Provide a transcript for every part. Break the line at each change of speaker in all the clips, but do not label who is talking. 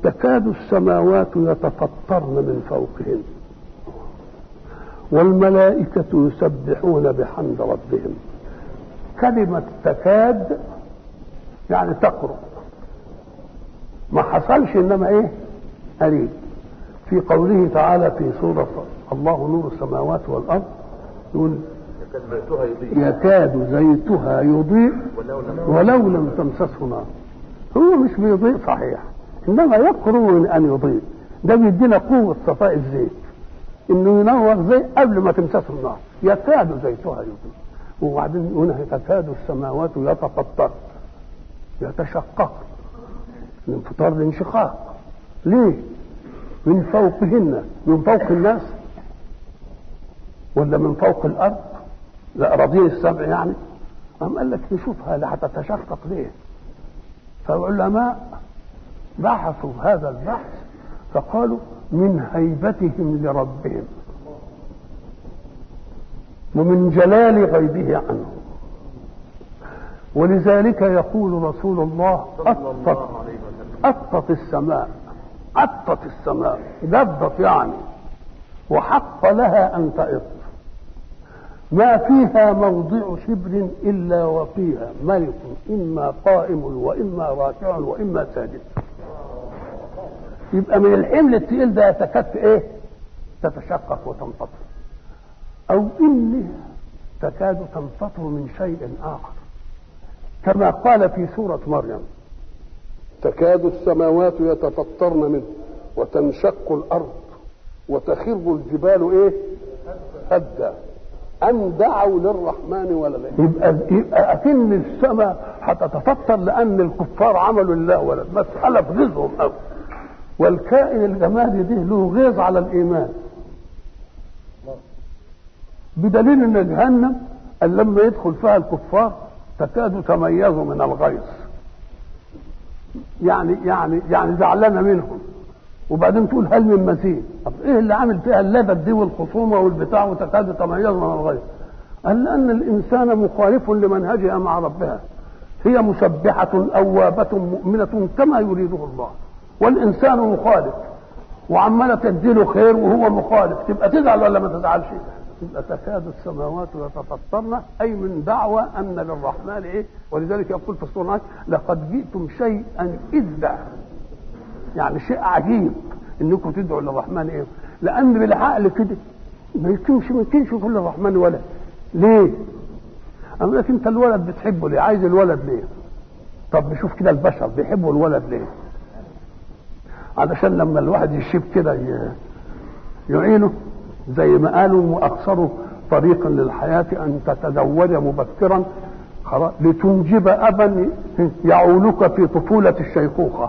تكاد السماوات يتفطرن من فوقهن والملائكة يسبحون بحمد ربهم كلمة تكاد يعني تقرب ما حصلش انما ايه قريب في قوله تعالى في سورة الله نور السماوات والأرض يقول يكاد زيتها يضيء ولو لم تمسسه نار هو مش بيضيء صحيح انما يقرب من ان يضيء ده بيدينا قوه صفاء الزيت انه ينور زي قبل ما تمسسه النار يكاد زيتها يضيء وبعدين هنا تكاد السماوات يتفطر يتشقق الانفطار الانشقاق ليه؟ من فوقهن من فوق الناس ولا من فوق الارض الاراضين السبع يعني أم قال لك نشوفها لا هتتشقق ليه فالعلماء بحثوا هذا البحث فقالوا من هيبتهم لربهم ومن جلال غيبه عنه ولذلك يقول رسول الله أطت أطت السماء أطت السماء دبت يعني وحق لها أن تئط ما فيها موضع شبر إلا وفيها ملك إما قائم وإما راكع وإما ساجد يبقى من الحمل الثقيل ده تكاد إيه تتشقق وتنفطر أو إنها تكاد تنفطر من شيء آخر كما قال في سورة مريم تكاد السماوات يتفطرن منه وتنشق الأرض وتخر الجبال إيه هدا أن دعوا للرحمن ولدا يبقى يبقى أكن السماء هتتفطر لأن الكفار عملوا لله ولد مسألة في غيظهم أوي والكائن الجمادي ده له غيظ على الإيمان بدليل ان جهنم قال لما يدخل فيها الكفار تكاد تميز من الغيظ يعني يعني يعني زعلانه منهم وبعدين تقول هل من مزيد طب ايه اللي عامل فيها اللذب دي والخصومه والبتاع وتكاد تميز من الغيظ قال لان الانسان مخالف لمنهجها مع ربها هي مسبحه اوابه مؤمنه كما يريده الله والانسان مخالف وعماله تديله خير وهو مخالف تبقى تزعل ولا ما تزعلش تبقى تكاد السماوات يتفطرن اي من دعوى ان للرحمن ايه ولذلك يقول في السوره لقد جئتم شيئا اذا يعني شيء عجيب انكم تدعوا للرحمن ايه لان بالعقل كده ما يمكنش ما يمكنش يكون للرحمن ولد ليه؟ أقول لك انت الولد بتحبه ليه؟ عايز الولد ليه؟ طب نشوف كده البشر بيحبوا الولد ليه؟ علشان لما الواحد يشيب كده يعينه زي ما قالوا واكثر طريقا للحياه ان تتزوج مبكرا لتنجب ابا يعولك في طفوله الشيخوخه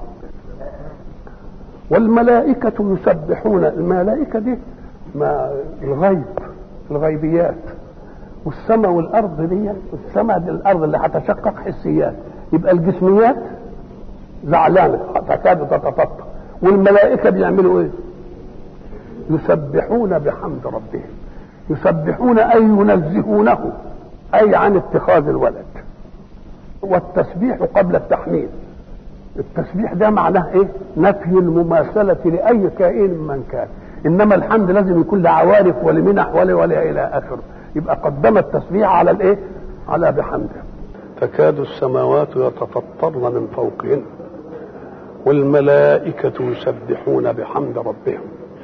والملائكة يسبحون الملائكة دي ما الغيب الغيبيات والسماء والأرض دي السماء دي الأرض اللي هتشقق حسيات يبقى الجسميات زعلانة تكاد تتفطر والملائكة بيعملوا ايه؟ يسبحون بحمد ربهم يسبحون أي ينزهونه أي عن اتخاذ الولد والتسبيح قبل التحميد التسبيح ده معناه ايه نفي المماثلة لأي كائن من كان إنما الحمد لازم يكون لعوارف ولمنح ولا ولا إلى آخره يبقى قدم التسبيح على الايه على بحمده تكاد السماوات يتفطرن من فوقهن والملائكة يسبحون بحمد ربهم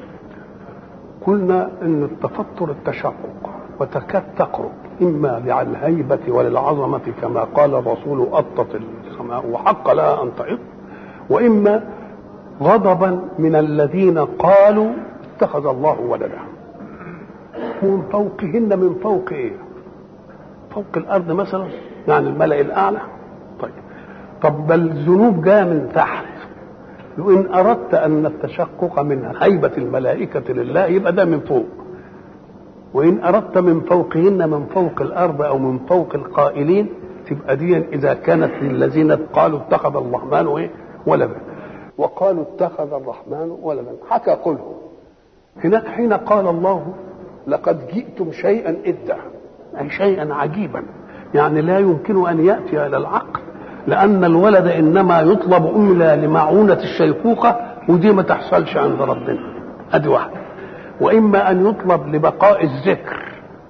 قلنا ان التفطر التشقق وتكاد تقرب اما للهيبة وللعظمة كما قال الرسول أطت السماء وحق لها أن تعط وإما غضبا من الذين قالوا اتخذ الله ولدا من فوقهن من فوق ايه فوق الارض مثلا يعني الملأ الاعلى طيب طب بل الذنوب جايه من تحت وان اردت ان التشقق من هيبه الملائكه لله يبقى ده من فوق وان اردت من فوقهن من فوق الارض او من فوق القائلين تبقى دي اذا كانت للذين قالوا اتخذ الرحمن ايه ولدا وقالوا اتخذ الرحمن ولدا حكى قله هناك حين قال الله لقد جئتم شيئا إدا أي شيئا عجيبا يعني لا يمكن أن يأتي إلى العقل لأن الولد إنما يطلب إلا لمعونة الشيخوخة ودي ما تحصلش عند ربنا ادي واحده واما ان يطلب لبقاء الذكر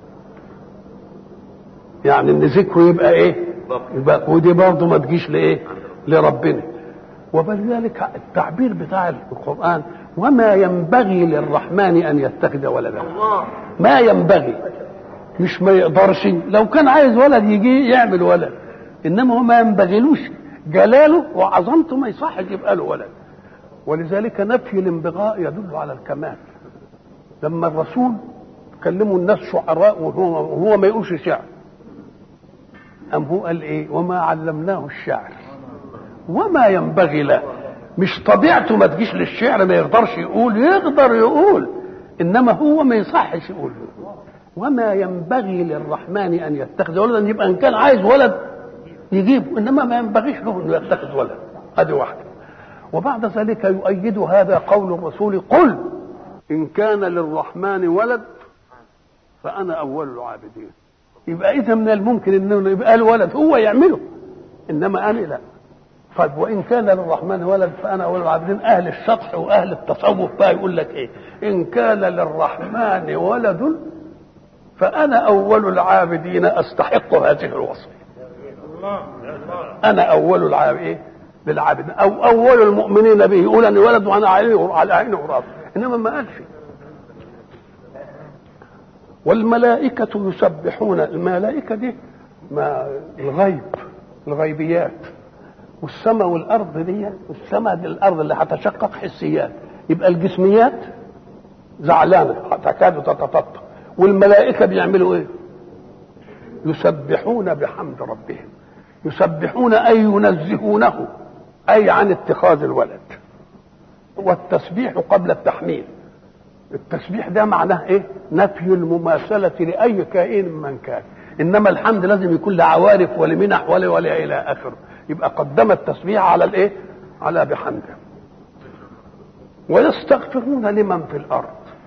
يعني ان ذكره يبقى ايه يبقى ودي برضه ما تجيش لايه لربنا وبذلك التعبير بتاع القران وما ينبغي للرحمن ان يتخذ ولدا ما ينبغي مش ما يقدرش لو كان عايز ولد يجي يعمل ولد انما هو ما ينبغيلوش جلاله وعظمته ما يصحش يبقى له ولد ولذلك نفي الانبغاء يدل على الكمال لما الرسول كلموا الناس شعراء وهو, وهو ما يقولش شعر أم هو قال إيه وما علمناه الشعر وما ينبغي له مش طبيعته ما تجيش للشعر ما يقدرش يقول يقدر يقول إنما هو ما يصحش يقول وما ينبغي للرحمن أن يتخذ ولدا يبقى إن كان عايز ولد يجيبه إنما ما ينبغيش له أنه يتخذ ولد هذه واحدة وبعد ذلك يؤيد هذا قول الرسول قل إن كان للرحمن ولد فأنا أول العابدين يبقى إذا من الممكن إنه يبقى له ولد هو يعمله إنما أنا لا طيب وإن كان للرحمن ولد فأنا أول العابدين أهل السطح وأهل التصوف بقى يقول لك إيه إن كان للرحمن ولد فأنا أول العابدين أستحق هذه الوصية أنا أول العابدين بالعابد أو أول المؤمنين به يقول أن ولد وأنا على عيني وراسه إنما ما قالش والملائكة يسبحون الملائكة دي ما الغيب الغيبيات والسماء والأرض دي والسماء دي الأرض اللي هتشقق حسيات يبقى الجسميات زعلانة تكاد تتفطر والملائكة بيعملوا إيه؟ يسبحون بحمد ربهم يسبحون أي ينزهونه أي عن اتخاذ الولد والتسبيح قبل التحميل التسبيح ده معناه ايه نفي المماثلة لأي كائن من كان إنما الحمد لازم يكون لعوارف ولمنح ولا ولا إلى آخره يبقى قدم التسبيح على الإيه على بحمده ويستغفرون لمن في الأرض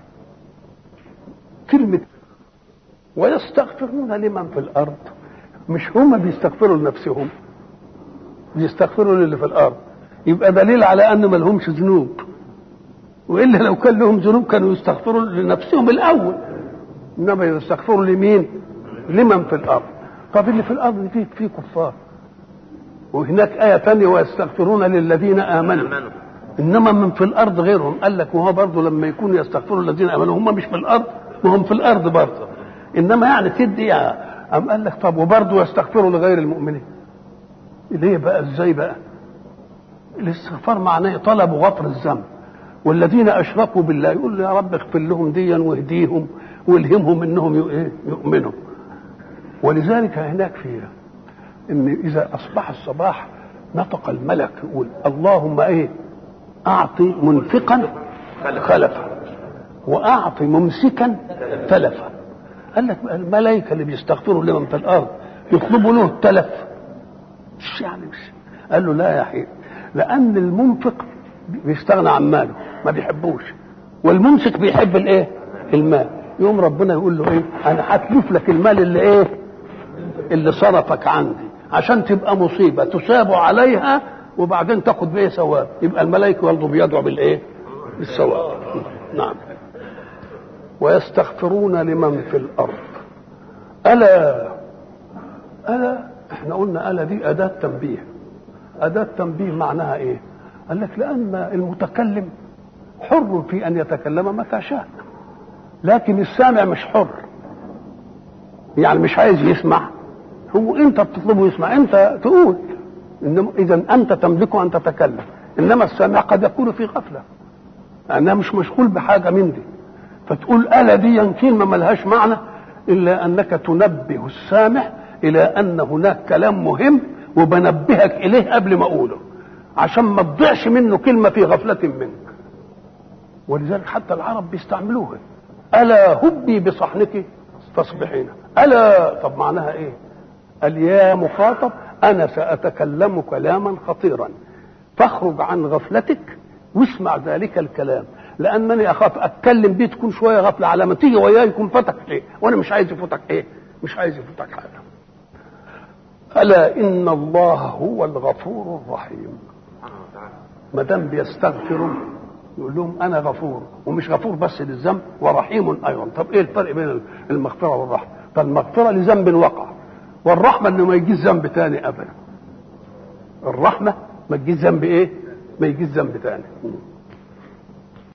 كلمة ويستغفرون لمن في الأرض مش هم بيستغفروا لنفسهم بيستغفروا للي في الأرض يبقى دليل على أن ما لهمش ذنوب والا لو كان لهم ذنوب كانوا يستغفروا لنفسهم الاول انما يستغفروا لمين لمن في الارض طب اللي في الارض دي فيه في كفار وهناك آية ثانية ويستغفرون للذين آمنوا إنما من في الأرض غيرهم قال لك وهو برضه لما يكونوا يستغفروا الذين آمنوا هم مش في الأرض وهم في الأرض برضه إنما يعني تدي أم قال لك طب وبرضه يستغفروا لغير المؤمنين ليه بقى إزاي بقى الاستغفار معناه طلب غفر الذنب والذين اشركوا بالله يقول يا رب اغفر لهم ديا واهديهم والهمهم انهم يؤمنوا ولذلك هناك في ان اذا اصبح الصباح نطق الملك يقول اللهم ايه اعطي منفقا خلفا واعطي ممسكا تلفا قال لك الملائكه اللي بيستغفروا لمن في الارض يطلبوا له التلف مش يعني مش قال له لا يا حبيبي لان المنفق بيستغنى عن ماله ما بيحبوش والممسك بيحب الايه المال يوم ربنا يقول له ايه انا هتلف لك المال اللي ايه اللي صرفك عندي عشان تبقى مصيبه تساب عليها وبعدين تاخد بايه ثواب يبقى الملائكه برضه بيدعوا بالايه بالثواب نعم ويستغفرون لمن في الارض الا الا احنا قلنا الا دي اداه تنبيه اداه تنبيه معناها ايه قال لك لأن المتكلم حر في أن يتكلم متى شاء لكن السامع مش حر يعني مش عايز يسمع هو انت بتطلبه يسمع انت تقول انما اذا انت تملك ان تتكلم انما السامع قد يكون في غفله لانها مش مشغول بحاجه من دي فتقول الا دي كلمه ملهاش معنى الا انك تنبه السامع الى ان هناك كلام مهم وبنبهك اليه قبل ما اقوله عشان ما تضيعش منه كلمه في غفله منك ولذلك حتى العرب بيستعملوها الا هبي بصحنك تصبحين الا طب معناها ايه قال يا مخاطب انا ساتكلم كلاما خطيرا فاخرج عن غفلتك واسمع ذلك الكلام لانني اخاف اتكلم بيه تكون شويه غفله على ما تيجي وياي يكون فتك ايه وانا مش عايز يفوتك ايه مش عايز يفوتك حاجه الا ان الله هو الغفور الرحيم ما دام بيستغفروا يقول لهم انا غفور ومش غفور بس للذنب ورحيم ايضا طب ايه الفرق بين المغفره والرحمه فالمغفره لذنب وقع والرحمه انه ما يجيش ذنب تاني ابدا الرحمه ما تجيش ذنب ايه ما يجيش ذنب تاني